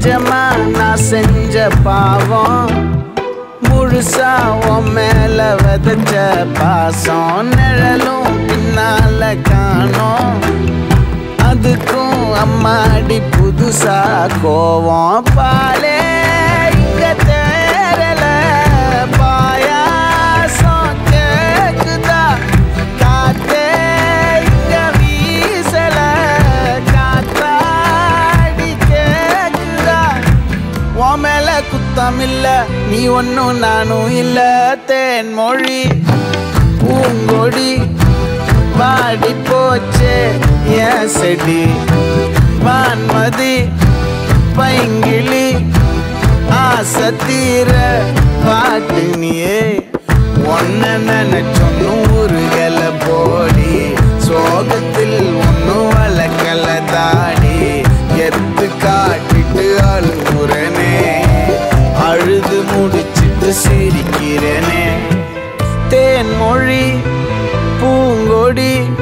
நிஜமா நான் செஞ்ச பாவம் முழுசா உன் மேல விதைச்ச பாசம் நிழலும் பின்னால காணோம் அதுக்கும் அம்மாடி புதுசா கோவம் பாலே இங்க தேரல பாயாசம் கேக்குதா காத்தே இங்க வீசல காத்தாடி கேக்குதா உன் மேல குத்தம் இல்ல நீ ஒன்னும் நானும் இல்ல தேன் மொழி பூங்கொடி வாடி போச்சே என் செடி வான்மதி பைங்கிளி ஆசை தீர பாட்டு நீயே ஒன்ன நினைச்சொன்னு ஊருகல போடி சோகத்தில் ஒன்னும் வளர்க்கல தாடி எத்து காட்டிட்டு அழுகுறனே அழுது முடிச்சிட்டு சிரிக்கிறனே தேன்மொழி பூங்கொடி